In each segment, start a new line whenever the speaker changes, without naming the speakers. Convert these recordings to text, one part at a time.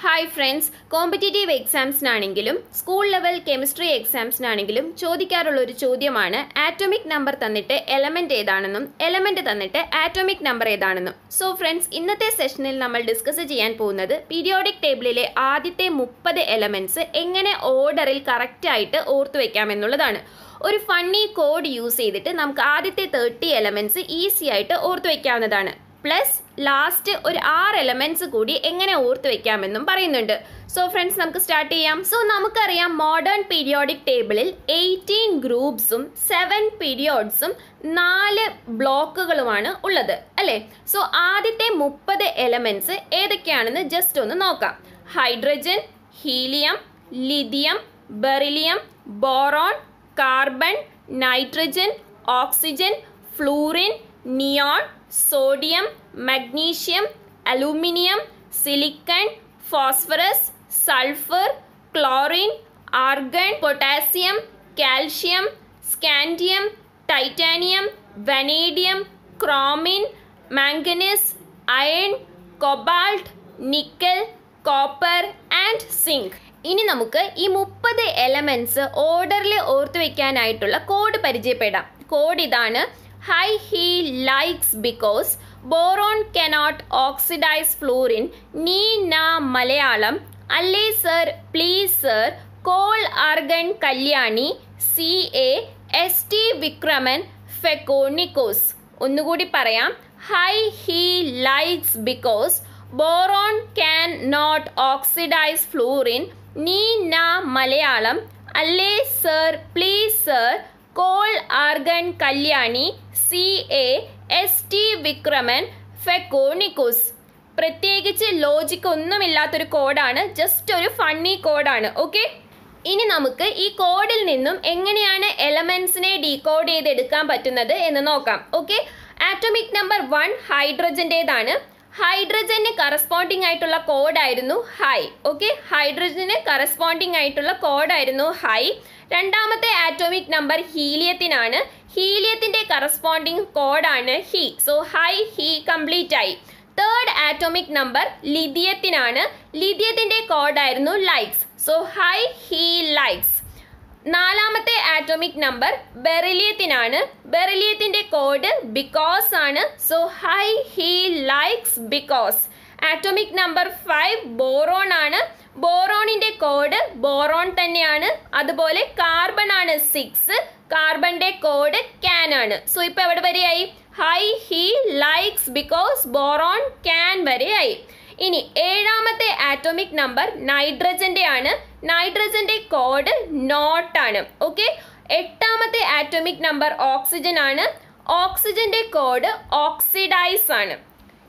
hi friends competitive എക്സാംസിനാണെങ്കിലും school level chemistry എക്സാംസിനാണെങ്കിലും ചോദിക്കാറുള്ള ഒരു ചോദ്യമാണ് ആറ്റോമിക് നമ്പർ തന്നിട്ട് എലമെന്റ് ഏതാണെന്നും എലമെന്റ് തന്നിട്ട് ആറ്റോമിക് നമ്പർ ഏതാണെന്നും സോ ഫ്രണ്ട്സ് ഇന്നത്തെ സെഷനിൽ നമ്മൾ ഡിസ്കസ് ചെയ്യാൻ പോകുന്നത് പീരിയോഡിക് ടേബിളിലെ ആദ്യത്തെ മുപ്പത് എലമെന്റ്സ് എങ്ങനെ ഓർഡറിൽ കറക്റ്റായിട്ട് ഓർത്തു വെക്കാമെന്നുള്ളതാണ് ഒരു ഫണ്ണി കോഡ് യൂസ് ചെയ്തിട്ട് നമുക്ക് ആദ്യത്തെ തേർട്ടി എലമെന്റ്സ് ഈസി ആയിട്ട് ഓർത്തു വെക്കാവുന്നതാണ് പ്ലസ് ലാസ്റ്റ് ഒരു ആറ് എലമെന്റ്സ് കൂടി എങ്ങനെ ഓർത്ത് വെക്കാമെന്നും പറയുന്നുണ്ട് സോ ഫ്രണ്ട്സ് നമുക്ക് സ്റ്റാർട്ട് ചെയ്യാം സോ നമുക്കറിയാം മോഡേൺ പീരിയോഡിക് ടേബിളിൽ എയ്റ്റീൻ ഗ്രൂപ്പ്സും സെവൻ പീരിയോഡ്സും നാല് ബ്ലോക്കുകളുമാണ് ഉള്ളത് അല്ലേ സോ ആദ്യത്തെ മുപ്പത് എലമെന്റ്സ് ഏതൊക്കെയാണെന്ന് ജസ്റ്റ് ഒന്ന് നോക്കാം hydrogen helium lithium beryllium boron carbon nitrogen oxygen fluorine neon sodium magnesium aluminium silicon phosphorus sulphur chlorine argon potassium calcium scandium titanium vanadium chromium manganese iron cobalt nickel copper and zinc ഇനി നമുക്ക് ഈ മുപ്പത് elements ഓർഡറിൽ ഓർത്തു വെക്കാനായിട്ടുള്ള code പരിചയപ്പെടാം code ഇതാണ് hi he likes because boron cannot oxidise fluorine നീ ന മലയാളം അല്ലേ sir please sir call argon Kalyani C A S T Vikraman ഫെക്കോണിക്കോസ് ഒന്നുകൂടി പറയാം hi he likes because boron can not oxidise fluorine നീ ന മലയാളം അല്ലേ sir please sir call argon Kalyani C A S T Vikraman ഫെക്കോണിക്കോസ് പ്രത്യേകിച്ച് ലോജിക്ക് ഒന്നുമില്ലാത്തൊരു കോഡാണ് ജസ്റ്റ് ഒരു ഫണ്ണി കോഡാണ് ഓക്കെ ഇനി നമുക്ക് ഈ കോഡിൽ നിന്നും എങ്ങനെയാണ് എലമെന്റ്സിനെ ഡീകോഡ് ചെയ്തെടുക്കാൻ പറ്റുന്നത് എന്ന് നോക്കാം ഓക്കെ ആറ്റോമിക് നമ്പർ വൺ ഹൈഡ്രജൻ്റെതാണ് ഹൈഡ്രജന് കറസ്പോണ്ടിങ് ആയിട്ടുള്ള കോഡായിരുന്നു ഹൈ ഓക്കെ ഹൈഡ്രജന് കറസ്പോണ്ടിങ് ആയിട്ടുള്ള കോഡായിരുന്നു ഹൈ രണ്ടാമത്തെ ആറ്റോമിക് നമ്പർ ഹീലിയത്തിനാണ് ഹീലിയത്തിന്റെ കറസ്പോണ്ടിങ് കോഡാണ് he so hi he complete ആയി തേർഡ് ആറ്റോമിക് നമ്പർ ലിഥിയത്തിനാണ് ലിഥിയത്തിന്റെ കോഡായിരുന്നു likes so hi he likes നാലാമത്തെ ആറ്റോമിക് നമ്പർ ബെറിലിയത്തിനാണ് ബെറിലിയത്തിന്റെ കോഡ് ബിക്കോസ് ആണ് so hi he likes because atomic number five boron ആണ് ബോറോണിന്റെ കോഡ് ബോറോൺ തന്നെയാണ് അതുപോലെ കാർബൺ ആണ് സിക്സ് കാർബണിന്റെ കോഡ് ക്യാൻ ആണ് സോ ഇപ്പൊ എവിടെ വരെയായി hi he likes because boron can വരെയായി ഇനി ഏഴാമത്തെ ആറ്റോമിക് നമ്പർ നൈട്രജന്റെ ആണ് നൈട്രജന്റെ കോഡ് നോട്ട് ആണ് ഓക്കെ എട്ടാമത്തെ ആറ്റോമിക് നമ്പർ ഓക്സിജൻ ആണ് ഓക്സിജന്റെ കോഡ് ഓക്സിഡൈസ് ആണ്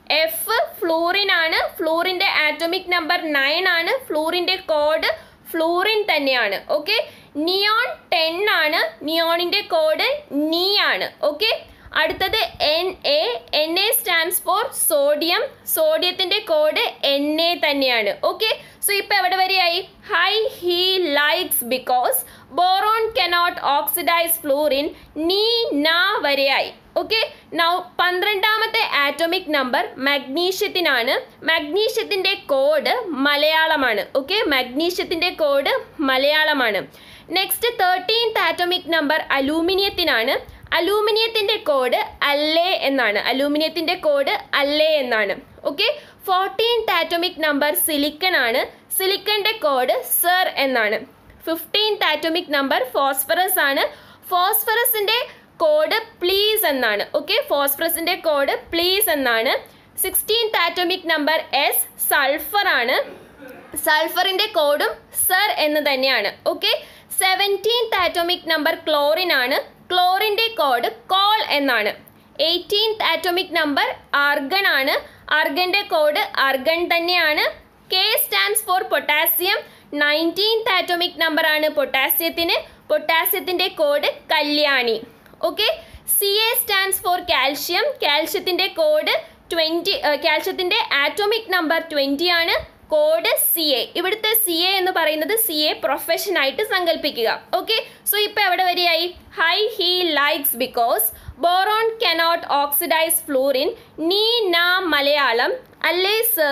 എഫ് ഫ്ലൂറിൻ ആണ് ഫ്ലൂറിന്റെ ആറ്റോമിക് നമ്പർ നയൻ ആണ് ഫ്ലൂറിന്റെ കോഡ് ഫ്ലൂറിൻ തന്നെയാണ് ഓക്കെ നിയോൺ ടെൻ ആണ് നിയോണിന്റെ കോഡ് നീ ആണ് ഓക്കെ അടുത്തത് N A N A stands for sodium സോഡിയത്തിന്റെ കോഡ് എൻ എ തന്നെയാണ് ഓക്കെ സോ ഇപ്പൊ എവിടെ വരെയായി hi he likes because boron cannot oxidise fluorine നീ ന വരെയായി ഓക്കെ നൗ പന്ത്രണ്ടാമത്തെ ആറ്റോമിക് നമ്പർ മഗ്നീഷ്യത്തിനാണ് മഗ്നീഷ്യത്തിന്റെ കോഡ് മലയാളമാണ് ഓക്കെ മഗ്നീഷ്യത്തിന്റെ കോഡ് മലയാളമാണ് നെക്സ്റ്റ് തേർട്ടീൻത്ത് ആറ്റോമിക് നമ്പർ അലൂമിനിയത്തിനാണ് അലൂമിനിയത്തിന്റെ കോഡ് അല്ലേ എന്നാണ് അലൂമിനിയത്തിന്റെ കോഡ് അല്ലേ എന്നാണ് okay fourteenth atomic number silicon ആണ് സിലിക്കന്റെ കോഡ് സർ എന്നാണ് ഫിഫ്റ്റീൻത്ത് ആറ്റോമിക് നമ്പർ ഫോസ്ഫറസ് ആണ് ഫോസ്ഫറസിന്റെ കോഡ് പ്ലീസ് എന്നാണ് ഓക്കെ ഫോസ്ഫറസിന്റെ കോഡ് പ്ലീസ് എന്നാണ് sixteenth atomic number S sulphur ആണ് സൾഫറിന്റെ കോഡും സർ എന്ന് തന്നെയാണ് okay seventeenth atomic number chlorine ആണ് ക്ലോറിന്റെ കോഡ് കോൾ എന്നാണ് എയ്റ്റീൻത്ത് ആറ്റോമിക് നമ്പർ ആർഗൺ ആണ് ആർഗന്റെ കോഡ് ആർഗൺ തന്നെയാണ് K stands for potassium nineteenth atomic number ആണ് പൊട്ടാസ്യത്തിന് പൊട്ടാസ്യത്തിന്റെ code Kalyani okay C A stands for calcium കാൽഷ്യത്തിന്റെ കോഡ് ട്വൻറ്റി കാൽഷ്യത്തിന്റെ ആറ്റോമിക് നമ്പർ ട്വൻറ്റി ആണ് കോഡ് സി എ ഇവിടുത്തെ സി എ എന്ന് പറയുന്നത് സി എ പ്രൊഫഷൻ ആയിട്ട് സങ്കല്പിക്കുക ഓക്കെ സോ ഇപ്പൊ എവിടെ വരെയായി hi he likes because boron cannot oxidise fluorine നീ ന മലയാളം അല്ലേ sir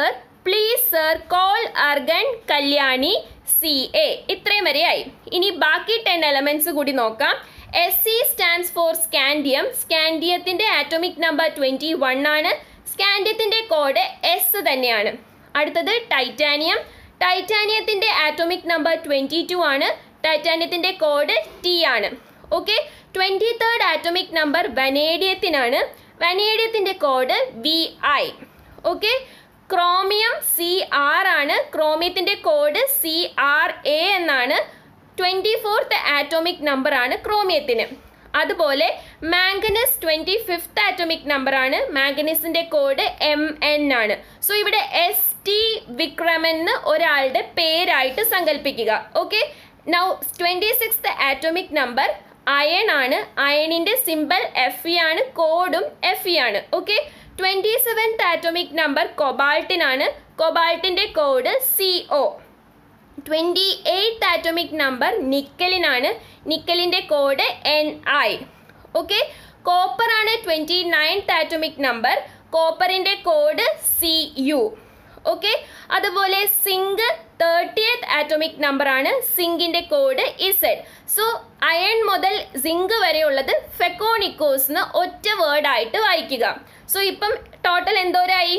please sir call argon Kalyani C A ഇത്രയും വരെയായി ഇനി ബാക്കി ടെൻ എലമെന്റ്സ് കൂടി നോക്കാം S C stands for scandium സ്കാൻഡിയത്തിന്റെ ആറ്റോമിക് നമ്പർ ട്വന്റി വൺ ആണ് സ്കാൻഡിയത്തിന്റെ കോഡ് എസ് തന്നെയാണ് അടുത്തത് ടൈറ്റാനിയം ടൈറ്റാനിയത്തിന്റെ ആറ്റോമിക് നമ്പർ ട്വന്റി ടു ആണ് ടൈറ്റാനിയത്തിന്റെ കോഡ് ടി ആണ് okay twenty third atomic number വനേഡിയത്തിനാണ് വനേഡിയത്തിന്റെ code V I okay chromium C R ആണ് ക്രോമിയത്തിന്റെ കോഡ് സി ആർ എ എന്നാണ് ട്വന്റി ഫോർത്ത് ആറ്റോമിക് നമ്പർ ആണ് ക്രോമിയത്തിന് അതുപോലെ manganese twenty fifth atomic number ആണ് മാംഗനസിന്റെ കോഡ് എം എൻ ആണ് സോ ഇവിടെ എസ് ടി വിക്രമൻ എന്ന് ഒരാളുടെ പേരായിട്ട് സങ്കല്പിക്കുക okay now twenty sixth atomic number iron ആണ് അയണിന്റെ സിമ്പൽ എഫ് ഇ ആണ് കോഡും എഫ് ഇ ആണ് okay twenty seventh atomic number കൊബാൾട്ടിനാണ് കൊബാൾട്ടിന്റെ code C O twenty eighth atomic number നിക്കലിനാണ് നിക്കലിൻ്റെ code N I okay copper ആണ് ട്വൻറ്റി നയൻത്ത് ആറ്റോമിക് നമ്പർ കോപ്പറിൻ്റെ കോഡ് സി യു ഓക്കെ അതുപോലെ സിങ്ക് തേർട്ടിയത്ത് ആറ്റോമിക് നമ്പർ ആണ് സിങ്കിന്റെ code Z so iron മുതൽ zinc വരെയുള്ളത് ഫെക്കോണിക്കോസ് എന്ന് ഒറ്റ വേർഡായിട്ട് വായിക്കുക സോ ഇപ്പം ടോട്ടൽ എന്തോരായി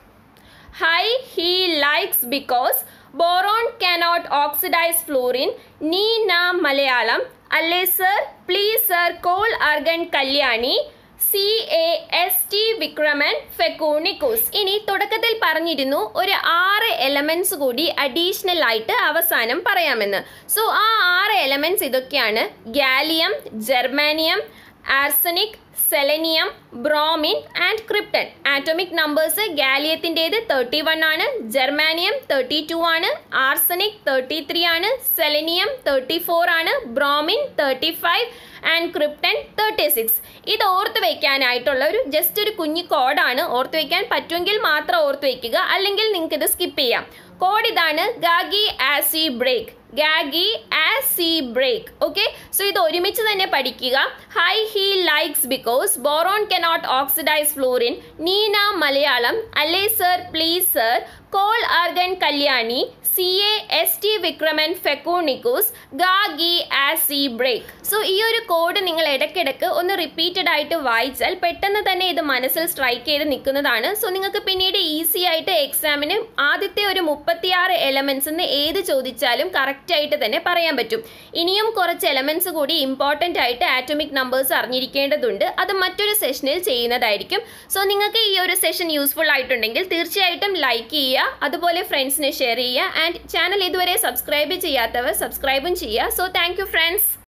hi he likes because boron cannot oxidise fluorine നീ ന മലയാളം അല്ലേ sir please sir call argon Kalyani C A S T Vikraman ഫെക്കൂണിക്കോസ് ഇനി തുടക്കത്തിൽ പറഞ്ഞിരുന്നു ഒരു ആറ് എലമെന്റ്സ് കൂടി അഡീഷണൽ ആയിട്ട് അവസാനം പറയാമെന്ന് സോ ആ ആറ് എലമെന്റ്സ് ഇതൊക്കെയാണ് gallium germanium arsenic selenium bromine and krypton atomic numbers ഗാലിയത്തിൻ്റെത് തേർട്ടി വൺ ആണ് ജർമാനിയം തേർട്ടി ടു ആണ് ആർസനിക് തേർട്ടി ത്രീ ആണ് സെലനിയം തേർട്ടി ഫോർ ആണ് bromine thirty five and krypton thirty six ഇത് ഓർത്ത് വയ്ക്കാനായിട്ടുള്ള ഒരു ജസ്റ്റ് ഒരു കുഞ്ഞു കോഡാണ് ഓർത്ത് വയ്ക്കാൻ പറ്റുമെങ്കിൽ മാത്രം ഓർത്ത് വയ്ക്കുക അല്ലെങ്കിൽ നിങ്ങൾക്ക് ഇത് സ്കിപ്പ് ചെയ്യാം കോഡ് ഇതാണ് ഗാഗി ആസി ബ്രേക്ക് ഗാഗി ആസി ബ്രേക്ക് ഓക്കെ സോ ഇത് ഒരുമിച്ച് തന്നെ പഠിക്കുക hi he likes because boron cannot oxidise fluorine Neena Malayalam അല്ലേ sir please sir call argon Kalyani C A S T Vikraman ഫെക്കൂണിക്കൂസ് ഗാഗി ആസി ബ്രേക്ക് സോ ഈ ഒരു കോഡ് നിങ്ങൾ ഇടയ്ക്കിടയ്ക്ക് ഒന്ന് റിപ്പീറ്റഡ് ആയിട്ട് വായിച്ചാൽ പെട്ടെന്ന് തന്നെ ഇത് മനസ്സിൽ സ്ട്രൈക്ക് ചെയ്ത് നിൽക്കുന്നതാണ് സോ നിങ്ങൾക്ക് പിന്നീട് ഈസി ആയിട്ട് എക്സാമിന് ആദ്യത്തെ ഒരു മുപ്പത്തിയാറ് എലമെന്റ്സ് എന്ന് ഏത് ചോദിച്ചാലും കറക്റ്റ് ആയിട്ട് തന്നെ പറയാൻ പറ്റും ഇനിയും കുറച്ച് എലമെന്റ്സ് കൂടി ഇമ്പോർട്ടൻ്റ് ആയിട്ട് ആറ്റോമിക് നമ്പേഴ്സ് അറിഞ്ഞിരിക്കേണ്ടതുണ്ട് അത് മറ്റൊരു സെഷനിൽ ചെയ്യുന്നതായിരിക്കും സോ നിങ്ങൾക്ക് ഈ ഒരു സെഷൻ യൂസ്ഫുൾ ആയിട്ടുണ്ടെങ്കിൽ തീർച്ചയായിട്ടും ലൈക്ക് ചെയ്യുക അതുപോലെ ഫ്രണ്ട്സിന് ഷെയർ ചെയ്യുക ആൻഡ് ചാനൽ ഇതുവരെ സബ്സ്ക്രൈബ് ചെയ്യാത്തവർ സബ്സ്ക്രൈബും ചെയ്യുക സോ താങ്ക് യു ഫ്രണ്ട്സ്